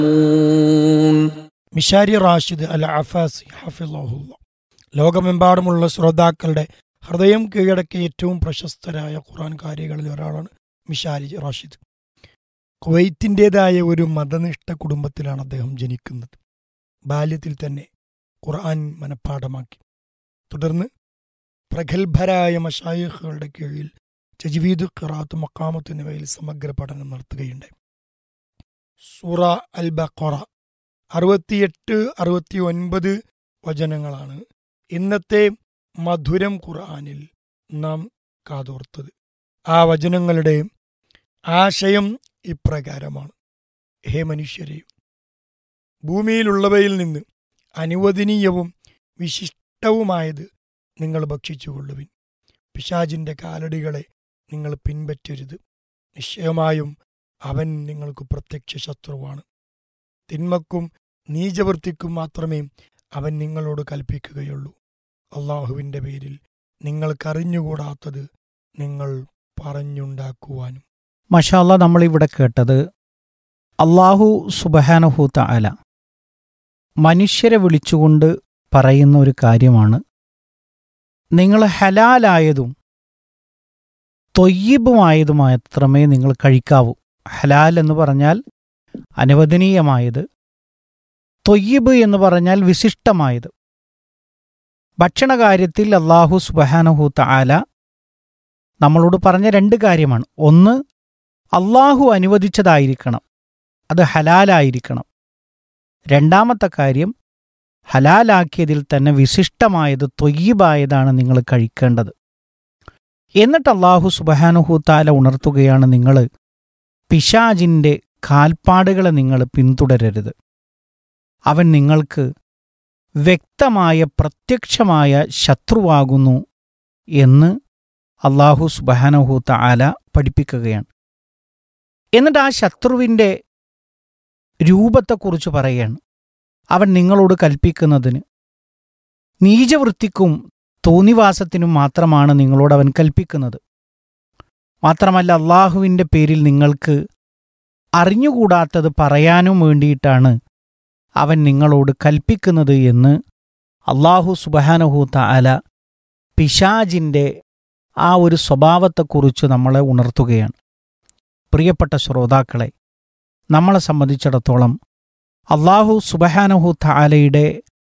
يعلمون Mishary Rashid Al Afasy ഹഫിള്ളാഹുല്ല ലോകമെമ്പാടുമുള്ള ശ്രോതാക്കളുടെ ഹൃദയം കീഴടക്കിയ ഏറ്റവും പ്രശസ്തരായ ഖുർആൻ കാരികളിൽ ഒരാളാണ് മിഷാരി റാഷിദ് കുവൈത്തിൻ്റെതായ ഒരു മതനിഷ്ഠ കുടുംബത്തിലാണ് അദ്ദേഹം ജനിക്കുന്നത് ബാല്യത്തിൽ തന്നെ ഖുർആൻ മനഃപ്പാഠമാക്കി തുടർന്ന് പ്രഗത്ഭരായ മഷായിഖുകളുടെ കീഴിൽ ജജ്വീദ് ഖിറാത്ത് മക്കാമത്ത് എന്നിവയിൽ സമഗ്ര പഠനം നടത്തുകയുണ്ടായി സൂറ അൽ ബഖറ അറുപത്തിയെട്ട് അറുപത്തി ഒൻപത് വചനങ്ങളാണ് ഇന്നത്തെ മധുരം ഖുർആനിൽ നാം കാതോർത്തത് ആ വചനങ്ങളുടെ ആശയം ഇപ്രകാരമാണ് ഹേ മനുഷ്യരെ ഭൂമിയിലുള്ളവയിൽ നിന്ന് അനുവദനീയവും വിശിഷ്ടവുമായത് നിങ്ങൾ ഭക്ഷിച്ചുകൊള്ളുവിൻ പിശാജിന്റെ കാലടികളെ നിങ്ങൾ പിൻപറ്റരുത് നിശ്ചയമായും അവൻ നിങ്ങൾക്ക് പ്രത്യക്ഷ ശത്രുവാണ് തിന്മക്കും നീചവൃത്തിക്കും മാത്രമേ അവൻ നിങ്ങളോട് കൽപ്പിക്കുകയുള്ളൂ അള്ളാഹുവിൻ്റെ പേരിൽ നിങ്ങൾക്കറിഞ്ഞുകൂടാത്തത് നിങ്ങൾ പറഞ്ഞുണ്ടാക്കുവാനും മഷാല്ല നമ്മളിവിടെ കേട്ടത് അള്ളാഹു സുബഹാനഹു തആല മനുഷ്യരെ വിളിച്ചുകൊണ്ട് പറയുന്ന ഒരു കാര്യമാണ് നിങ്ങൾ ഹലാലായതും തൊയ്യബുമായതും മാത്രമേ നിങ്ങൾ കഴിക്കാവൂ ഹലാൽ എന്ന് പറഞ്ഞാൽ അനുവദനീയമായത് തൊയ്യബ് എന്ന് പറഞ്ഞാൽ വിശിഷ്ടമായത് ഭക്ഷണകാര്യത്തിൽ അള്ളാഹു സുബഹാനഹു തആല നമ്മളോട് പറഞ്ഞ രണ്ട് കാര്യമാണ് ഒന്ന് അള്ളാഹു അനുവദിച്ചതായിരിക്കണം അത് ഹലാലായിരിക്കണം രണ്ടാമത്തെ കാര്യം ഹലാലാക്കിയതിൽ തന്നെ വിശിഷ്ടമായത് തൊയ്യബായതാണ് നിങ്ങൾ കഴിക്കേണ്ടത് എന്നിട്ട് അള്ളാഹു സുബഹാനുഹൂത്താല ഉണർത്തുകയാണ് നിങ്ങൾ പിശാജിൻ്റെ കാൽപ്പാടുകളെ നിങ്ങൾ പിന്തുടരരുത് അവൻ നിങ്ങൾക്ക് വ്യക്തമായ പ്രത്യക്ഷമായ ശത്രുവാകുന്നു എന്ന് അള്ളാഹു സുബഹാനഹൂത്ത ആല പഠിപ്പിക്കുകയാണ് എന്നിട്ട് ആ ശത്രുവിൻ്റെ രൂപത്തെക്കുറിച്ച് പറയുകയാണ് അവൻ നിങ്ങളോട് കൽപ്പിക്കുന്നതിന് നീചവൃത്തിക്കും തോന്നിവാസത്തിനും മാത്രമാണ് നിങ്ങളോട് അവൻ കൽപ്പിക്കുന്നത് മാത്രമല്ല അള്ളാഹുവിൻ്റെ പേരിൽ നിങ്ങൾക്ക് അറിഞ്ഞുകൂടാത്തത് പറയാനും വേണ്ടിയിട്ടാണ് അവൻ നിങ്ങളോട് കൽപ്പിക്കുന്നത് എന്ന് അള്ളാഹു സുബഹാനഹൂത്ത അല പിശാജിൻ്റെ ആ ഒരു സ്വഭാവത്തെക്കുറിച്ച് നമ്മളെ ഉണർത്തുകയാണ് പ്രിയപ്പെട്ട ശ്രോതാക്കളെ നമ്മളെ സംബന്ധിച്ചിടത്തോളം അള്ളാഹു സുബഹാനഹു താലയുടെ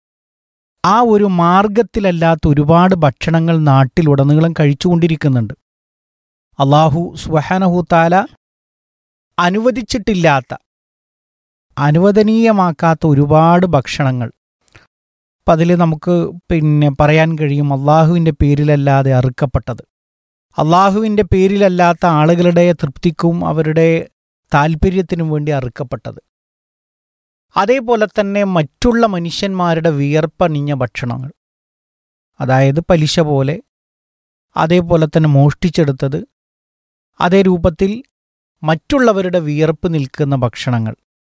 ആ ഒരു മാർഗത്തിലല്ലാത്ത ഒരുപാട് ഭക്ഷണങ്ങൾ നാട്ടിലുടനീളം കഴിച്ചുകൊണ്ടിരിക്കുന്നുണ്ട് അള്ളാഹു സുബഹാനഹു താല അനുവദിച്ചിട്ടില്ലാത്ത അനുവദനീയമാക്കാത്ത ഒരുപാട് ഭക്ഷണങ്ങൾ അപ്പം അതിൽ നമുക്ക് പിന്നെ പറയാൻ കഴിയും അള്ളാഹുവിൻ്റെ പേരിലല്ലാതെ അറുക്കപ്പെട്ടത് അള്ളാഹുവിൻ്റെ പേരിലല്ലാത്ത ആളുകളുടെ തൃപ്തിക്കും അവരുടെ താല്പര്യത്തിനും വേണ്ടി അറുക്കപ്പെട്ടത് അതേപോലെ തന്നെ മറ്റുള്ള മനുഷ്യന്മാരുടെ വിയർപ്പണിഞ്ഞ ഭക്ഷണങ്ങൾ അതായത് പലിശ പോലെ അതേപോലെ തന്നെ മോഷ്ടിച്ചെടുത്തത് അതേ രൂപത്തിൽ മറ്റുള്ളവരുടെ വിയർപ്പ് നിൽക്കുന്ന ഭക്ഷണങ്ങൾ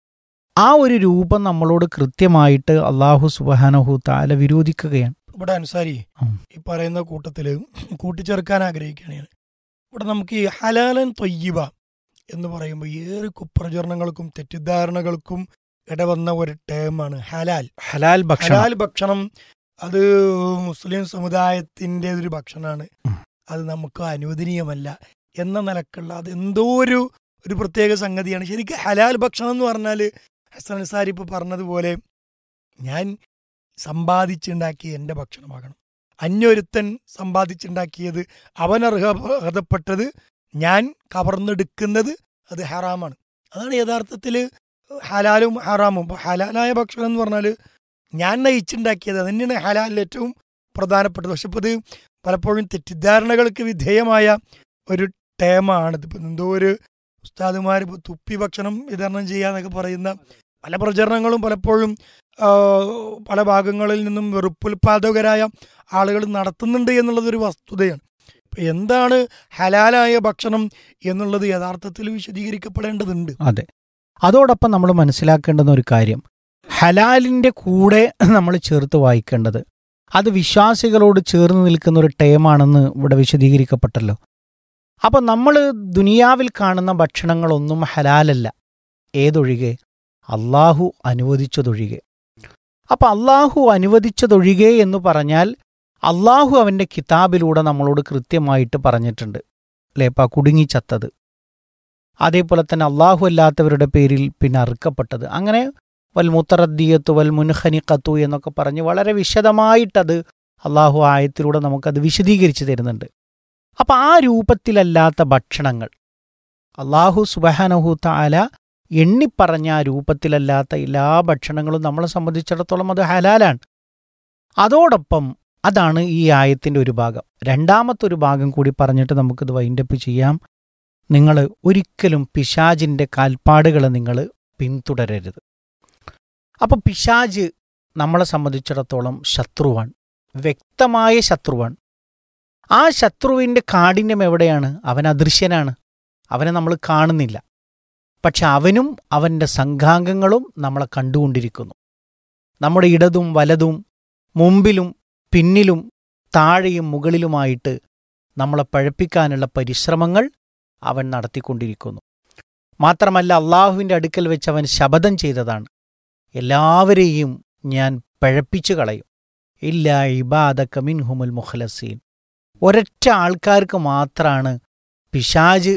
ആ ഒരു രൂപം നമ്മളോട് കൃത്യമായിട്ട് അള്ളാഹു സുബാനഹു താല വിരോധിക്കുകയാണ് ഇവിടെ അൻസാരി ഉം. ഈ പറയുന്ന കൂട്ടത്തിൽ കൂട്ടിച്ചേർക്കാൻ ആഗ്രഹിക്കുകയാണ് ഞാൻ ഇവിടെ നമുക്ക് ഈ ഹലാലൻ തൊയ്യബ എന്ന് പറയുമ്പോൾ ഏറെ കുപ്രചരണങ്ങൾക്കും തെറ്റിദ്ധാരണകൾക്കും ഇടവന്ന ഒരു ടേമാണ് ഹലാൽ ഹലാൽ ഭക്ഷണം ഹലാൽ ഭക്ഷണം അത് മുസ്ലിം സമുദായത്തിന്റെ ഒരു ഭക്ഷണമാണ് ഉം. അത് നമുക്ക് അനുവദനീയമല്ല എന്ന നിലക്കുള്ള അത് എന്തോ ഒരു ഒരു പ്രത്യേക സംഗതിയാണ് ശരിക്കും ഹലാൽ ഭക്ഷണം എന്ന് പറഞ്ഞാൽ ഹസൻ സാരി ഇപ്പോൾ പറഞ്ഞതുപോലെ ഞാൻ സമ്പാദിച്ചുണ്ടാക്കിയ എൻ്റെ ഭക്ഷണമാകണം അന്യൊരുത്തൻ സമ്പാദിച്ചുണ്ടാക്കിയത് അവൻ അർഹതപ്പെട്ടത് ഞാൻ കവർന്നെടുക്കുന്നത് അത് ഹറാമാണ് അതാണ് യഥാർത്ഥത്തിൽ ഹലാലും ഹറാമും ഇപ്പോൾ ഹലാലായ ഭക്ഷണം എന്ന് പറഞ്ഞാൽ ഞാൻ നയിച്ചുണ്ടാക്കിയത് അത് തന്നെയാണ് ഹലാലിൽ ഏറ്റവും പ്രധാനപ്പെട്ടത് പക്ഷെ ഇപ്പോൾ ഇത് പലപ്പോഴും തെറ്റിദ്ധാരണകൾക്ക് വിധേയമായ ഒരു ടേമാണ് ഇതിപ്പോൾ എന്തോ ഒരു ഉസ്താദുമാർ ഇപ്പോൾ തുപ്പി ഭക്ഷണം വിതരണം ചെയ്യാന്നൊക്കെ പറയുന്ന പല പ്രചരണങ്ങളും പലപ്പോഴും ആ, പല ഭാഗങ്ങളിൽ നിന്നും വെറുപ്പുൽപാദകരായ ആളുകൾ നടത്തുന്നുണ്ട് എന്നുള്ളതൊരു വസ്തുതയാണ് ഇപ്പൊ എന്താണ് ഹലാലായ ഭക്ഷണം എന്നുള്ളത് യഥാർത്ഥത്തിൽ വിശദീകരിക്കപ്പെടേണ്ടതുണ്ട് അതെ അതോടൊപ്പം നമ്മൾ മനസ്സിലാക്കേണ്ടുന്ന ഒരു കാര്യം ഹലാലിൻ്റെ കൂടെ നമ്മൾ ചേർത്ത് വായിക്കേണ്ടത് അത് വിശ്വാസികളോട് ചേർന്ന് നിൽക്കുന്ന ഒരു ടേമാണെന്ന് ഇവിടെ വിശദീകരിക്കപ്പെട്ടല്ലോ അപ്പം നമ്മൾ ദുനിയാവിൽ കാണുന്ന ഭക്ഷണങ്ങളൊന്നും ഹലാലല്ല ഏതൊഴികെ അള്ളാഹു അനുവദിച്ചതൊഴികെ അപ്പം അള്ളാഹു അനുവദിച്ചതൊഴികെ എന്ന് പറഞ്ഞാൽ അള്ളാഹു അവൻ്റെ കിതാബിലൂടെ നമ്മളോട് കൃത്യമായിട്ട് പറഞ്ഞിട്ടുണ്ട് അല്ലേ ഇപ്പം കുടുങ്ങിച്ചത്തത് അതേപോലെ തന്നെ അള്ളാഹു അല്ലാത്തവരുടെ പേരിൽ പിന്നെ അറുക്കപ്പെട്ടത് അങ്ങനെ വൽ മുത്തറദ്ദിയത്തു വൽ മുൻഹനിക്കത്തു എന്നൊക്കെ പറഞ്ഞ് വളരെ വിശദമായിട്ടത് അള്ളാഹു ആയത്തിലൂടെ നമുക്കത് വിശദീകരിച്ച് തരുന്നുണ്ട് അപ്പം ആ രൂപത്തിലല്ലാത്ത ഭക്ഷണങ്ങൾ അള്ളാഹു സുബഹാനഹു താല എണ്ണിപ്പറഞ്ഞ ആ രൂപത്തിലല്ലാത്ത എല്ലാ ഭക്ഷണങ്ങളും നമ്മളെ സംബന്ധിച്ചിടത്തോളം അത് ഹലാലാണ് അതോടൊപ്പം അതാണ് ഈ ആയത്തിൻ്റെ ഒരു ഭാഗം രണ്ടാമത്തെ ഒരു ഭാഗം കൂടി പറഞ്ഞിട്ട് നമുക്കിത് വൈൻഡപ്പ് ചെയ്യാം നിങ്ങൾ ഒരിക്കലും പിശാജിൻ്റെ കാൽപ്പാടുകൾ നിങ്ങൾ പിന്തുടരരുത് അപ്പോൾ പിശാജ് നമ്മളെ സംബന്ധിച്ചിടത്തോളം ശത്രുവാണ് വ്യക്തമായ ശത്രുവാണ് ആ ശത്രുവിൻ്റെ കാഠിന്യം എവിടെയാണ് അവൻ അദൃശ്യനാണ് അവനെ നമ്മൾ കാണുന്നില്ല പക്ഷെ അവനും അവൻ്റെ സംഘാംഗങ്ങളും നമ്മളെ കണ്ടുകൊണ്ടിരിക്കുന്നു നമ്മുടെ ഇടതും വലതും മുമ്പിലും പിന്നിലും താഴെയും മുകളിലുമായിട്ട് നമ്മളെ പഴപ്പിക്കാനുള്ള പരിശ്രമങ്ങൾ അവൻ നടത്തിക്കൊണ്ടിരിക്കുന്നു മാത്രമല്ല അള്ളാഹുവിൻ്റെ അടുക്കൽ വെച്ച് അവൻ ശപഥം ചെയ്തതാണ് എല്ലാവരെയും ഞാൻ പഴപ്പിച്ചു കളയും ഇല്ല ഇബാദക്ക മിൻഹുമുൽ മുഖലസീൻ ഒരൊറ്റ ആൾക്കാർക്ക് മാത്രമാണ് പിശാജ്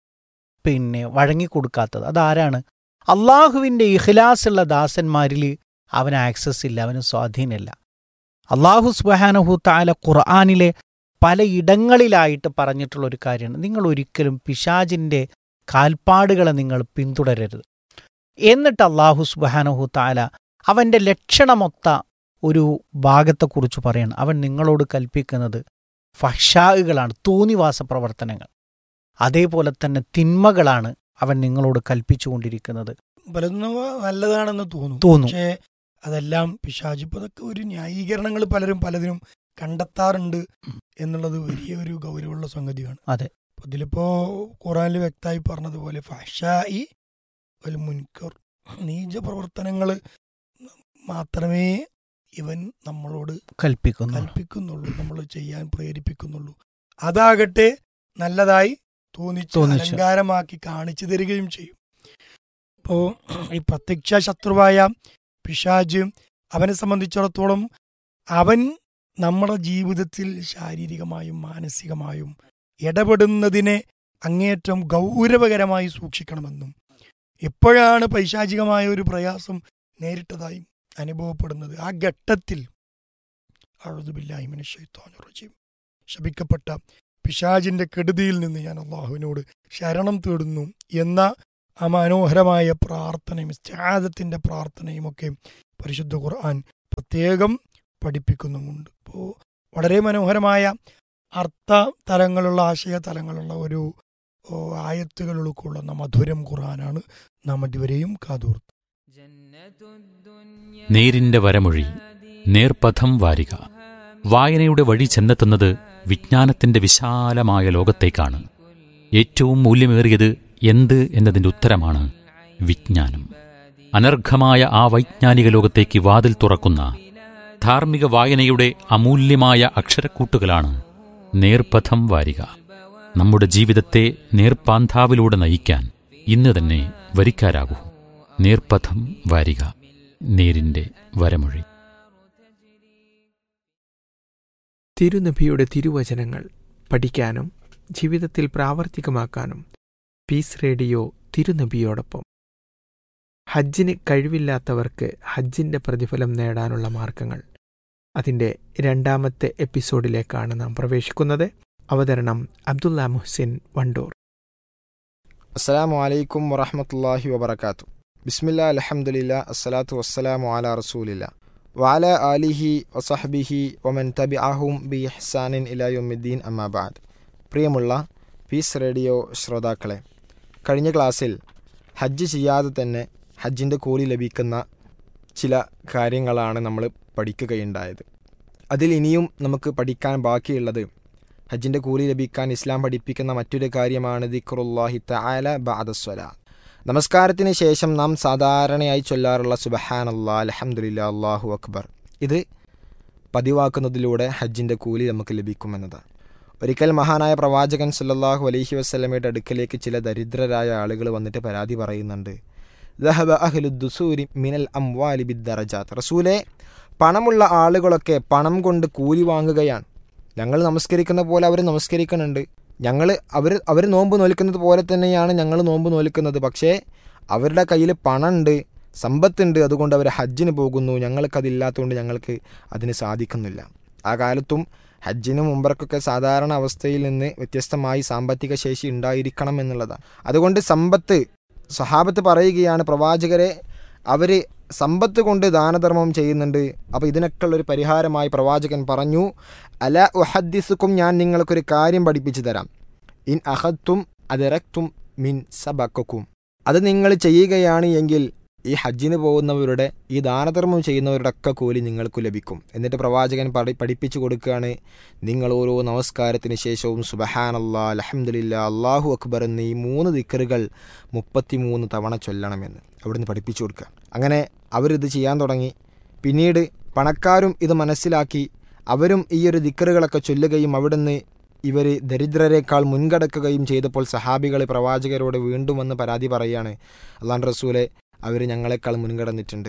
പിന്നെ വഴങ്ങിക്കൊടുക്കാത്തത് അതാരാണ് അള്ളാഹുവിൻ്റെ ഇഖ്ലാസുള്ള ദാസന്മാരിൽ അവന് ആക്സസ് ഇല്ല അവന് സ്വാധീനമില്ല അള്ളാഹു സുബാനഹു താല ഖുർആാനിലെ പലയിടങ്ങളിലായിട്ട് പറഞ്ഞിട്ടുള്ള ഒരു കാര്യമാണ് നിങ്ങൾ ഒരിക്കലും പിശാജിൻ്റെ കാൽപ്പാടുകളെ നിങ്ങൾ പിന്തുടരരുത് എന്നിട്ട് അള്ളാഹു സുബാനഹു താല അവൻ്റെ ലക്ഷണമൊത്ത ഒരു ഭാഗത്തെക്കുറിച്ച് പറയണം അവൻ നിങ്ങളോട് കൽപ്പിക്കുന്നത് ഫഷാഹുകളാണ് തോന്നിവാസ പ്രവർത്തനങ്ങൾ അതേപോലെ തന്നെ തിന്മകളാണ് അവൻ നിങ്ങളോട് കൽപ്പിച്ചുകൊണ്ടിരിക്കുന്നത് പലതും നല്ലതാണെന്ന് തോന്നും തോന്നും പക്ഷേ അതെല്ലാം പിശാജ് ഇപ്പൊ അതൊക്കെ ഒരു ന്യായീകരണങ്ങൾ പലരും പലതിനും കണ്ടെത്താറുണ്ട് എന്നുള്ളത് വലിയ ഒരു ഗൗരവമുള്ള സംഗതിയാണ് അതെ. അപ്പൊ ഇതിലിപ്പോ ഖുറാനിൽ വ്യക്തമായി പറഞ്ഞതുപോലെ ഫഷായി ഒരു മുൻകർ നീച പ്രവർത്തനങ്ങൾ മാത്രമേ ഇവൻ നമ്മളോട് കൽപ്പിക്കുന്നു കൽപ്പിക്കുന്നുള്ളൂ നമ്മൾ ചെയ്യാൻ പ്രേരിപ്പിക്കുന്നുള്ളൂ അതാകട്ടെ നല്ലതായി തോന്നിച്ച് തോന്നിച്ച്. അലങ്കാരമാക്കി കാണിച്ചു തരികയും ചെയ്യും ഇപ്പോ ഈ പ്രത്യക്ഷ ശത്രുവായ പിശാജ് അവനെ സംബന്ധിച്ചിടത്തോളം അവൻ നമ്മുടെ ജീവിതത്തിൽ ശാരീരികമായും മാനസികമായും ഇടപെടുന്നതിനെ അങ്ങേയറ്റം ഗൗരവകരമായി സൂക്ഷിക്കണമെന്നും എപ്പോഴാണ് പൈശാചികമായ ഒരു പ്രയാസം നേരിട്ടതായും അനുഭവപ്പെടുന്നത് ആ ഘട്ടത്തിൽ അഴുതുബില്ലാഹിമിനീം ശപിക്കപ്പെട്ട പിശാജിന്റെ കെടുതിയിൽ നിന്ന് ഞാൻ അള്ളാഹുവിനോട് ശരണം തേടുന്നു എന്ന ആ മനോഹരമായ പ്രാർത്ഥനയും സ്റ്റാദത്തിന്റെ പ്രാർത്ഥനയും ഒക്കെ പരിശുദ്ധ ഖുർആൻ പ്രത്യേകം പഠിപ്പിക്കുന്നുമുണ്ട് അപ്പോൾ വളരെ മനോഹരമായ അർത്ഥ തലങ്ങളുള്ള ആശയ തലങ്ങളുള്ള ഒരു ഓ, ആയത്തുകൾ ഉൾക്കൊള്ളുന്ന മധുരം ഖുർആനാണ് നാം ഇതുവരെയും കാതോർത്ത് നേരിന്റെ വരമൊഴി നേർപഥം വാരിക വായനയുടെ വഴി ചെന്നെത്തുന്നത് വിജ്ഞാനത്തിന്റെ വിശാലമായ ലോകത്തേക്കാണ് ഏറ്റവും മൂല്യമേറിയത് എന്ത് എന്നതിന്റെ ഉത്തരമാണ് വിജ്ഞാനം അനർഘമായ ആ വൈജ്ഞാനിക ലോകത്തേക്ക് വാതിൽ തുറക്കുന്ന ധാർമ്മിക വായനയുടെ അമൂല്യമായ അക്ഷരക്കൂട്ടുകളാണ് നേർപഥം വാരിക നമ്മുടെ ജീവിതത്തെ നേർപ്പാന്താവിലൂടെ നയിക്കാൻ ഇന്ന് തന്നെ വരിക്കാരാകൂ നേർപഥം വാരിക നേരിന്റെ വരമൊഴി തിരുനബിയുടെ തിരുവചനങ്ങൾ പഠിക്കാനും ജീവിതത്തിൽ പ്രാവർത്തികമാക്കാനും പീസ് റേഡിയോ തിരുനബിയോടൊപ്പം ഹജ്ജിന് കഴിവില്ലാത്തവർക്ക് ഹജ്ജിന്റെ പ്രതിഫലം നേടാനുള്ള മാർഗങ്ങൾ അതിന്റെ രണ്ടാമത്തെ എപ്പിസോഡിലേക്കാണ് നാം പ്രവേശിക്കുന്നത് അവതരണം അബ്ദുല്ല മുഹ്സിൻ വണ്ടൂർ അസ്സലാമു അലൈക്കും വറഹമത്തല്ലാഹി വബർക്കാത്തു ബിസ്മില്ലാ അലഹമുല്ല അസ്സലാത്തു വസ്സലാമു അല റസൂലില്ല വാല ആലിഹി വസഹബിഹി വമൻ തബി അഹും ബി ഇഹ്സാനിൻ ഇലായുദ്ദീൻ അമ്മാബാദ് പ്രിയമുള്ള പീസ് റേഡിയോ ശ്രോതാക്കളെ കഴിഞ്ഞ ക്ലാസ്സിൽ ഹജ്ജ് ചെയ്യാതെ തന്നെ ഹജ്ജിൻ്റെ കൂലി ലഭിക്കുന്ന ചില കാര്യങ്ങളാണ് നമ്മൾ പഠിക്കുകയുണ്ടായത് അതിൽ ഇനിയും നമുക്ക് പഠിക്കാൻ ബാക്കിയുള്ളത് ഹജ്ജിൻ്റെ കൂലി ലഭിക്കാൻ ഇസ്ലാം പഠിപ്പിക്കുന്ന മറ്റൊരു കാര്യമാണ് ദിക്റുല്ലാഹി തആല ബഅദസ്വല നമസ്കാരത്തിന് ശേഷം നാം സാധാരണയായി ചൊല്ലാറുള്ള സുബഹാൻ അല്ലാ അലഹമുല്ല അള്ളാഹു അക്ബർ ഇത് പതിവാക്കുന്നതിലൂടെ ഹജ്ജിൻ്റെ കൂലി നമുക്ക് ലഭിക്കുമെന്നത് ഒരിക്കൽ മഹാനായ പ്രവാചകൻ സല്ലല്ലാഹു അലൈഹി വസ്ലമയുടെ അടുക്കലേക്ക് ചില ദരിദ്രരായ ആളുകൾ വന്നിട്ട് പരാതി പറയുന്നുണ്ട് ദഹബ അഹ്ലുദ്ദുസൂരി മിനൽ അംവാലി ബിദ്ദറജാത്ത് റസൂലെ പണമുള്ള ആളുകളൊക്കെ പണം കൊണ്ട് കൂലി വാങ്ങുകയാണ് ഞങ്ങൾ നമസ്കരിക്കുന്ന പോലെ അവർ നമസ്കരിക്കുന്നുണ്ട് ഞങ്ങൾ അവർ അവർ നോമ്പ് നോൽക്കുന്നത് പോലെ തന്നെയാണ് ഞങ്ങൾ നോമ്പ് നോൽക്കുന്നത് പക്ഷേ അവരുടെ കയ്യിൽ പണമുണ്ട് സമ്പത്തുണ്ട് അതുകൊണ്ട് അവർ ഹജ്ജിന് പോകുന്നു ഞങ്ങൾക്കതില്ലാത്തതുകൊണ്ട് ഞങ്ങൾക്ക് അതിന് സാധിക്കുന്നില്ല ആ കാലത്തും ഹജ്ജിനും ഉംറക്കൊക്കെ സാധാരണ അവസ്ഥയിൽ നിന്ന് വ്യത്യസ്തമായി സാമ്പത്തിക ശേഷി ഉണ്ടായിരിക്കണം എന്നുള്ളതാണ് അതുകൊണ്ട് സമ്പത്ത് സഹാബത്ത് പറയുകയാണ് പ്രവാചകരെ അവർ സമ്പത്ത് കൊണ്ട് ദാനധർമ്മം ചെയ്യുന്നുണ്ട് അപ്പോൾ ഇതിനൊക്കെ ഒരു പരിഹാരമായി പ്രവാചകൻ പറഞ്ഞു അല ഉഹദ്ദിസുക്കും ഞാൻ നിങ്ങൾക്കൊരു കാര്യം പഠിപ്പിച്ചു തരാം ഇൻ അഹത്തും അതിറക്തും മിൻ സബക്കും അത് നിങ്ങൾ ചെയ്യുകയാണ് എങ്കിൽ ഈ ഹജ്ജിന് പോകുന്നവരുടെ ഈ ദാനധർമ്മം ചെയ്യുന്നവരുടെ ഒക്കെ കൂലി നിങ്ങൾക്ക് ലഭിക്കും എന്നിട്ട് പ്രവാചകൻ പഠി പഠിപ്പിച്ചു കൊടുക്കുകയാണ് നിങ്ങൾ ഓരോ നമസ്കാരത്തിന് ശേഷവും സുബഹാനല്ലാ അലഹമുല്ല അള്ളാഹു അക്ബർ എന്നീ മൂന്ന് ദിക്കറുകൾ മുപ്പത്തിമൂന്ന് തവണ ചൊല്ലണമെന്ന് അവിടുന്ന് പഠിപ്പിച്ചു കൊടുക്കുക അങ്ങനെ അവരിത് ചെയ്യാൻ തുടങ്ങി പിന്നീട് പണക്കാരും ഇത് മനസ്സിലാക്കി അവരും ഈ ഒരു ദിക്കറുകളൊക്കെ ചൊല്ലുകയും അവിടുന്ന് ഇവർ ദരിദ്രരെക്കാൾ മുൻകടക്കുകയും ചെയ്തപ്പോൾ സഹാബികൾ പ്രവാചകരോട് വീണ്ടും വന്ന് പരാതി പറയുകയാണ് അള്ളാൻ റസൂലെ അവർ ഞങ്ങളെക്കാൾ മുൻകടന്നിട്ടുണ്ട്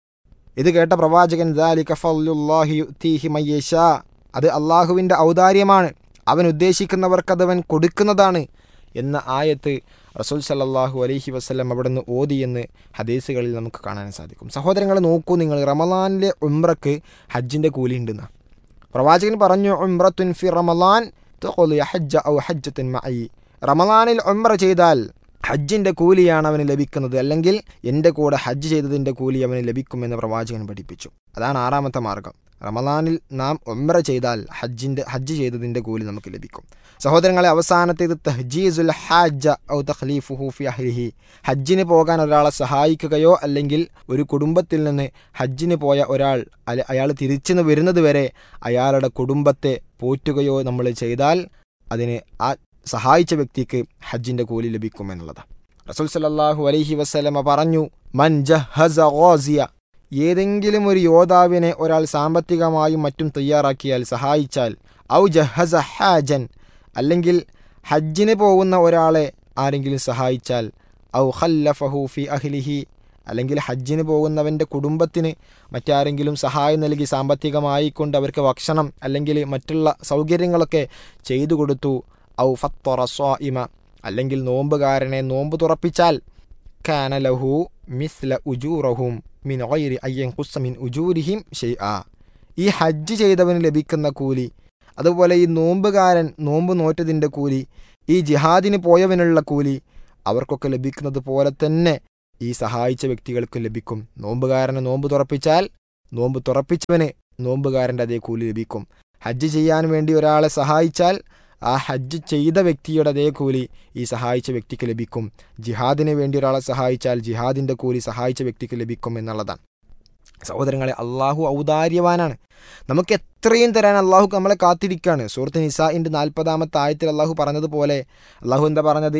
ഇത് കേട്ട പ്രവാചകൻ ദാലിക ഫള്ലുല്ലാഹി യുഅ്തീഹി മയ്യശാ അത് അള്ളാഹുവിൻ്റെ ഔദാര്യമാണ് അവൻ ഉദ്ദേശിക്കുന്നവർക്കതവൻ കൊടുക്കുന്നതാണ് എന്ന ആയത്ത് റസൂൽ സല്ലല്ലാഹു അലൈഹി വസ്ലം അവിടുന്ന് ഓതിയെന്ന് ഹദീസുകളിൽ നമുക്ക് കാണാൻ സാധിക്കും സഹോദരങ്ങളെ നോക്കൂ നിങ്ങൾ റമലാനിലെ ഉംറക്ക് ഹജ്ജിൻ്റെ കൂലി ഉണ്ടെന്ന് പ്രവാചകൻ പറഞ്ഞു ഉംറത്തുൻ ഫി റമലാൻ തുഖ്ലി ഹജ്ജ ഔ ഹജ്ജത്തുൻ മഅയി റമലാനിൽ ഉംറ ചെയ്താൽ ഹജ്ജിൻ്റെ കൂലിയാണ് അവന് ലഭിക്കുന്നത് അല്ലെങ്കിൽ എൻ്റെ കൂടെ ഹജ്ജ് ചെയ്തതിൻ്റെ കൂലി അവന് ലഭിക്കുമെന്ന് പ്രവാചകൻ പഠിപ്പിച്ചു അതാണ് ആറാമത്തെ മാർഗം റമലാനിൽ നാം ഒമ്ര ചെയ്താൽ ഹജ്ജിൻ്റെ ഹജ്ജ് ചെയ്തതിൻ്റെ കൂലി നമുക്ക് ലഭിക്കും സഹോദരങ്ങളെ അവസാനത്തേത് തഹ്ജീസുൽ ഹാജ ഔ തഖ്ലീഫുഹു ഫി അഹ്ലിഹി ഹജ്ജിന് പോകാൻ ഒരാളെ സഹായിക്കുകയോ അല്ലെങ്കിൽ ഒരു കുടുംബത്തിൽ നിന്ന് ഹജ്ജിന് പോയ ഒരാൾ അല്ല അയാൾ തിരിച്ചു വരുന്നത് വരെ അയാളുടെ കുടുംബത്തെ പോറ്റുകയോ നമ്മൾ ചെയ്താൽ അതിന് ആ സഹായിച്ച വ്യക്തിക്ക് ഹജ്ജിൻ്റെ കൂലി ലഭിക്കുമെന്നുള്ളതാണ് റസൂൽ സല്ലല്ലാഹു അലൈഹി വസല്ലമ പറഞ്ഞു മൻ ജഹസ ഗാസിയ ഏതെങ്കിലും ഒരു യോദ്ധാവിനെ ഒരാൾ സാമ്പത്തികമായും മറ്റും തയ്യാറാക്കിയാൽ സഹായിച്ചാൽ ഔ ജഹസ ഹാജൻ അല്ലെങ്കിൽ ഹജ്ജിന് പോകുന്ന ഒരാളെ ആരെങ്കിലും സഹായിച്ചാൽ ഔ ഖല്ലഫഹു ഫി അഹ്ലിഹി അല്ലെങ്കിൽ ഹജ്ജിന് പോകുന്നവൻ്റെ കുടുംബത്തിന് മറ്റാരെങ്കിലും സഹായം നൽകി സാമ്പത്തികമായി കൊണ്ട് അവർക്ക് ഭക്ഷണം അല്ലെങ്കിൽ മറ്റുള്ള സൗകര്യങ്ങളൊക്കെ ചെയ്തു കൊടുത്തു ഔ ഫത്തൊറ സ്വാഇമ അല്ലെങ്കിൽ നോമ്പുകാരനെ നോമ്പ് തുറപ്പിച്ചാൽ കാന ലഹു മിസ്ല ഉജൂറഹും മിൻ ഗൈരി അയ്യൻ കുസ്സമിൻ ഉജൂരിഹിം ഷെയ്ആ ഈ ഹജ്ജ് ചെയ്തവന് ലഭിക്കുന്ന കൂലി അതുപോലെ ഈ നോമ്പുകാരൻ നോമ്പ് നോറ്റതിൻ്റെ കൂലി ഈ ജിഹാദിന് പോയവനുള്ള കൂലി അവർക്കൊക്കെ ലഭിക്കുന്നത് പോലെ തന്നെ ഈ സഹായിച്ച വ്യക്തികൾക്ക് ലഭിക്കും നോമ്പുകാരനെ നോമ്പ് തുറപ്പിച്ചാൽ നോമ്പ് തുറപ്പിച്ചവന് നോമ്പുകാരൻ്റെ അതേ കൂലി ലഭിക്കും ഹജ്ജ് ചെയ്യാൻ വേണ്ടി ഒരാളെ സഹായിച്ചാൽ ആ ഹജ്ജ് ചെയ്ത വ്യക്തിയുടെ അതേ കൂലി ഈ സഹായിച്ച വ്യക്തിക്ക് ലഭിക്കും ജിഹാദിന് വേണ്ടി ഒരാളെ സഹായിച്ചാൽ ജിഹാദിൻ്റെ കൂലി സഹായിച്ച വ്യക്തിക്ക് ലഭിക്കും എന്നുള്ളതാണ് സഹോദരങ്ങളെ അള്ളാഹു ഔദാര്യവാനാണ് നമുക്ക് എത്രയും തരാൻ അള്ളാഹു നമ്മളെ കാത്തിരിക്കുകയാണ് സുഹൃത്ത് നിസാഇൻ്റെ നാൽപ്പതാമത്തെ ആയത്തിൽ അള്ളാഹു പറഞ്ഞതുപോലെ അള്ളാഹു എന്താ പറഞ്ഞത്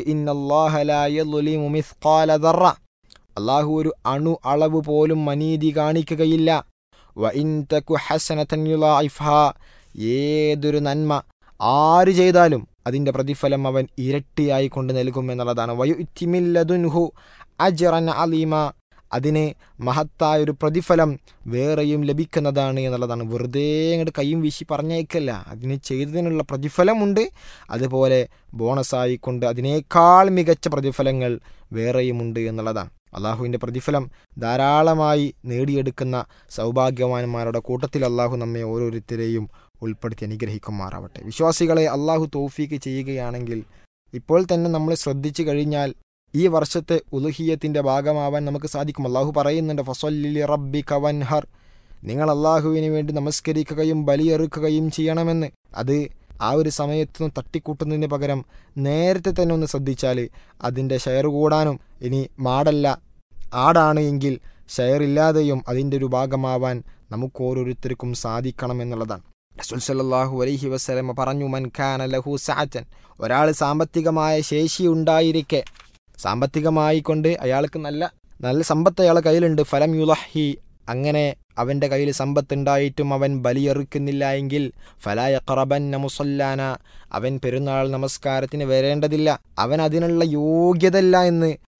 ഇന്നല്ലാഹല അള്ളാഹു ഒരു അണു അളവ് പോലും മനീതി കാണിക്കുകയില്ല വ ഇൻ തക്കു ഹസനതൻ യുളാഇഫ്ഹാ ഏതൊരു നന്മ ആര് ചെയ്താലും അതിൻ്റെ പ്രതിഫലം അവൻ ഇരട്ടിയായി കൊണ്ട് നൽകും എന്നുള്ളതാണ് വയു ഇത്തിമില്ലതുൻഹു അജറൻ അലീമ അതിന് മഹത്തായ ഒരു പ്രതിഫലം വേറെയും ലഭിക്കുന്നതാണ് എന്നുള്ളതാണ് വെറുതെ അങ്ങോട്ട് കൈയും വീശി പറഞ്ഞേക്കല്ല അതിന് ചെയ്തതിനുള്ള പ്രതിഫലമുണ്ട് അതുപോലെ ബോണസായിക്കൊണ്ട് അതിനേക്കാൾ മികച്ച പ്രതിഫലങ്ങൾ വേറെയുമുണ്ട് എന്നുള്ളതാണ് അള്ളാഹുവിൻ്റെ പ്രതിഫലം ധാരാളമായി നേടിയെടുക്കുന്ന സൗഭാഗ്യവാന്മാരുടെ കൂട്ടത്തിൽ അള്ളാഹു നമ്മെ ഓരോരുത്തരെയും ഉൾപ്പെടുത്തി അനുഗ്രഹിക്കുമാറാവട്ടെ വിശ്വാസികളെ അള്ളാഹു തോഫീക്ക് ചെയ്യുകയാണെങ്കിൽ ഇപ്പോൾ തന്നെ നമ്മൾ ശ്രദ്ധിച്ചു കഴിഞ്ഞാൽ ഈ വർഷത്തെ ഉലുഹിയത്തിൻ്റെ ഭാഗമാവാൻ നമുക്ക് സാധിക്കും അള്ളാഹു പറയുന്നുണ്ട് ഫസല്ലി റബ്ബി കവൻഹർ നിങ്ങൾ അള്ളാഹുവിന് വേണ്ടി നമസ്കരിക്കുകയും ബലിയെറുക്കുകയും ചെയ്യണമെന്ന് അത് ആ ഒരു സമയത്തൊന്നും തട്ടിക്കൂട്ടുന്നതിന് പകരം നേരത്തെ തന്നെ ഒന്ന് ശ്രദ്ധിച്ചാൽ അതിൻ്റെ ഷെയർ കൂടാനും ഇനി മാടല്ല ആടാണ് എങ്കിൽ ഷെയർ ഇല്ലാതെയും അതിൻ്റെ ഒരു ഭാഗമാവാൻ നമുക്ക് ഓരോരുത്തർക്കും സാധിക്കണം എന്നുള്ളതാണ് റസൂൽ സല്ലല്ലാഹു അലൈഹി വസല്ലമ പറഞ്ഞു മൻ ഖാന ലഹു സഅതൻ ഒരാൾ സാമ്പത്തികമായ ശേഷി ഉണ്ടായിരിക്കെ സാമ്പത്തികമായി കൊണ്ട് അയാൾക്ക് നല്ല നല്ല സമ്പത്ത് അയാളെ കയ്യിലുണ്ട് ഫലം യുലഹി അങ്ങനെ അവൻ്റെ കയ്യിൽ സമ്പത്തുണ്ടായിട്ടും അവൻ ബലിയെറുക്കുന്നില്ല എങ്കിൽ ഫലായഖറബന്ന മുസല്ലാന അവൻ പെരുന്നാൾ നമസ്കാരത്തിന് വരേണ്ടതില്ല അവൻ അതിനുള്ള യോഗ്യതല്ല എന്ന്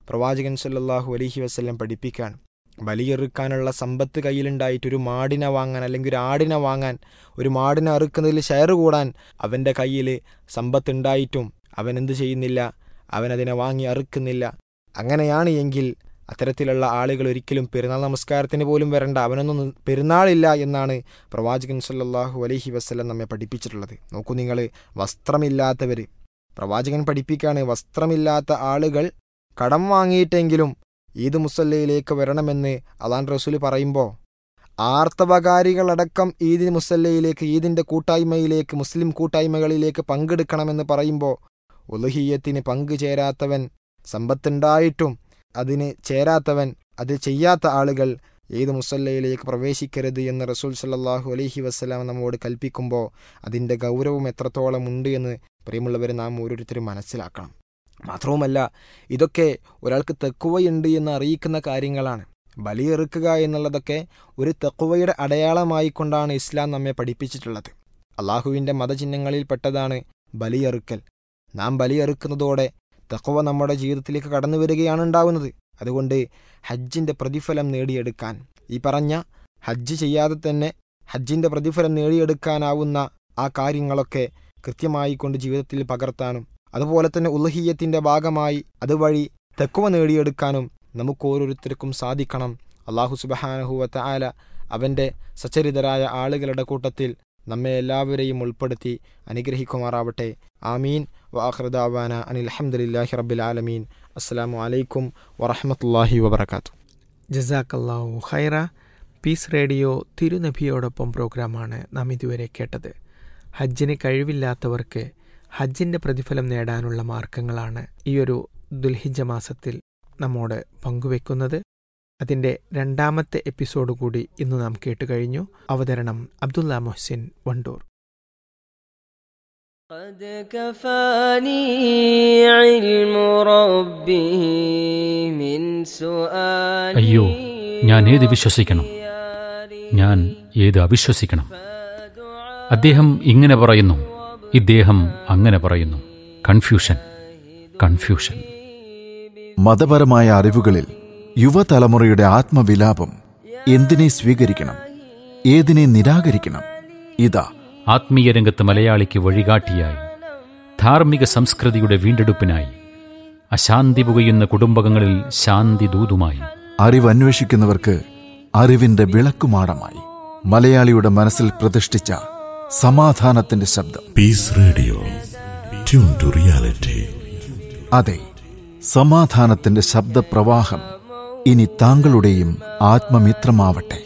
പ്രവാചകൻ സല്ലല്ലാഹു അലൈഹി വസല്ലം പഠിപ്പിക്കാൻ ബലിയെറുക്കാനുള്ള സമ്പത്ത് കയ്യിലുണ്ടായിട്ട് ഒരു മാടിനെ വാങ്ങാൻ അല്ലെങ്കിൽ ഒരു ആടിനെ വാങ്ങാൻ ഒരു മാടിനെ അറുക്കുന്നതിൽ ഷെയർ കൂടാൻ അവൻ്റെ കയ്യിൽ സമ്പത്തുണ്ടായിട്ടും അവൻ എന്ത് ചെയ്യുന്നില്ല അവൻ അതിനെ വാങ്ങി അറുക്കുന്നില്ല അങ്ങനെയാണ് എങ്കിൽ അത്തരത്തിലുള്ള ആളുകൾ ഒരിക്കലും പെരുന്നാൾ നമസ്കാരത്തിന് പോലും വരണ്ട അവനൊന്നും നി- പെരുന്നാളില്ല എന്നാണ് പ്രവാചകൻ സല്ലല്ലാഹു അലൈഹി വസ്ലം നമ്മെ പഠിപ്പിച്ചിട്ടുള്ളത് നോക്കൂ നിങ്ങൾ വസ്ത്രമില്ലാത്തവർ പ്രവാചകൻ പഠിപ്പിക്കുകയാണ് വസ്ത്രമില്ലാത്ത ആളുകൾ കടം വാങ്ങിയിട്ടെങ്കിലും ഈദ് മുസല്ലയിലേക്ക് വരണമെന്ന് അലാൻ റസൂൽ പറയുമ്പോൾ ആർത്തവകാരികളടക്കം ഈദ് മുസല്ലയിലേക്ക് ഈദിൻ്റെ കൂട്ടായ്മയിലേക്ക് മുസ്ലിം കൂട്ടായ്മകളിലേക്ക് പങ്കെടുക്കണമെന്ന് പറയുമ്പോൾ ഉലഹിയത്തിന് പങ്കുചേരാത്തവൻ സമ്പത്തുണ്ടായിട്ടും അതിന് ചേരാത്തവൻ അത് ചെയ്യാത്ത ആളുകൾ ഏത് മുസല്ലയിലേക്ക് പ്രവേശിക്കരുത് എന്ന് റസൂൽ സല്ലല്ലാഹു അലൈഹി വസ്സലാം നമ്മോട് കൽപ്പിക്കുമ്പോൾ അതിൻ്റെ ഗൗരവം എത്രത്തോളം ഉണ്ട് എന്ന് പ്രിയമുള്ളവർ നാം ഓരോരുത്തരും മനസ്സിലാക്കണം മാത്രവുമല്ല ഇതൊക്കെ ഒരാൾക്ക് തെക്കുവയുണ്ട് എന്ന് അറിയിക്കുന്ന കാര്യങ്ങളാണ് ബലിയെറുക്കുക എന്നുള്ളതൊക്കെ ഒരു തെക്കുവയുടെ അടയാളമായിക്കൊണ്ടാണ് ഇസ്ലാം നമ്മെ പഠിപ്പിച്ചിട്ടുള്ളത് അള്ളാഹുവിൻ്റെ മതചിഹ്നങ്ങളിൽ പെട്ടതാണ് ബലിയെറുക്കൽ നാം ബലിയെറുക്കുന്നതോടെ തക്കവ നമ്മുടെ ജീവിതത്തിലേക്ക് കടന്നു വരികയാണ് ഉണ്ടാവുന്നത് അതുകൊണ്ട് ഹജ്ജിൻ്റെ പ്രതിഫലം നേടിയെടുക്കാൻ ഈ പറഞ്ഞ ഹജ്ജ് ചെയ്യാതെ തന്നെ ഹജ്ജിൻ്റെ പ്രതിഫലം നേടിയെടുക്കാനാവുന്ന ആ കാര്യങ്ങളൊക്കെ കൃത്യമായി കൊണ്ട് ജീവിതത്തിൽ പകർത്താനും അതുപോലെ തന്നെ ഉലഹീയത്തിൻ്റെ ഭാഗമായി അതുവഴി തെക്കുവ നേടിയെടുക്കാനും നമുക്ക് ഓരോരുത്തർക്കും സാധിക്കണം അള്ളാഹു സുബഹാനഹുവത്ത ആല അവൻ്റെ സച്ചരിതരായ ആളുകളുടെ കൂട്ടത്തിൽ നമ്മെ എല്ലാവരെയും ഉൾപ്പെടുത്തി അനുഗ്രഹിക്കുമാറാവട്ടെ ആമീൻ വാഹൃദാവാന അനിൽ അഹമ്മദില്ലാഹി റബ്ബിൽ ആലമീൻ അസ്സലാമു അലൈക്കും വറഹമത്തല്ലാഹി വബർക്കാത്തു ജസാക്കല്ലാഹു ഹൈറ പീസ് റേഡിയോ തിരുനബിയോടൊപ്പം പ്രോഗ്രാമാണ് നാം ഇതുവരെ കേട്ടത് ഹജ്ജിന് കഴിവില്ലാത്തവർക്ക് ഹജ്ജിൻ്റെ പ്രതിഫലം നേടാനുള്ള മാർഗങ്ങളാണ് ഈയൊരു ദുൽഹിജ മാസത്തിൽ നമ്മോട് പങ്കുവെക്കുന്നത് അതിൻ്റെ രണ്ടാമത്തെ എപ്പിസോഡ് കൂടി ഇന്ന് നാം കേട്ടുകഴിഞ്ഞു അവതരണം അബ്ദുല്ല മൊഹ്സിൻ വണ്ടൂർ قد كفاني علم ربه من سؤالي അയ്യോ ഞാൻ ഏത് വിശ്വസിക്കണം ഞാൻ ഏത് അവിശ്വസിക്കണം അദ്ദേഹം ഇങ്ങനെ പറയുന്നു ഇദ്ദേഹം അങ്ങനെ പറയുന്നു കൺഫ്യൂഷൻ കൺഫ്യൂഷൻ മതപരമായ അറിവുകളിൽ യുവതലമുറയുടെ ആത്മവിലാപം എന്തിനെ സ്വീകരിക്കണം ഏതിനെ നിരാകരിക്കണം ഇതാ ആത്മീയ രംഗത്ത് മലയാളിക്ക് വഴികാട്ടിയായി ധാർമ്മിക സംസ്കൃതിയുടെ വീണ്ടെടുപ്പിനായി അശാന്തി പുകയുന്ന കുടുംബങ്ങളിൽ ശാന്തി ദൂതുമായി അറിവന്വേഷിക്കുന്നവർക്ക് അറിവിന്റെ വിളക്കുമാടമായി മലയാളിയുടെ മനസ്സിൽ പ്രതിഷ്ഠിച്ച സമാധാനത്തിന്റെ ശബ്ദം Peace Radio. Tune to reality. അതെ സമാധാനത്തിന്റെ ശബ്ദപ്രവാഹം ഇനി താങ്കളുടെയും ആത്മമിത്രമാവട്ടെ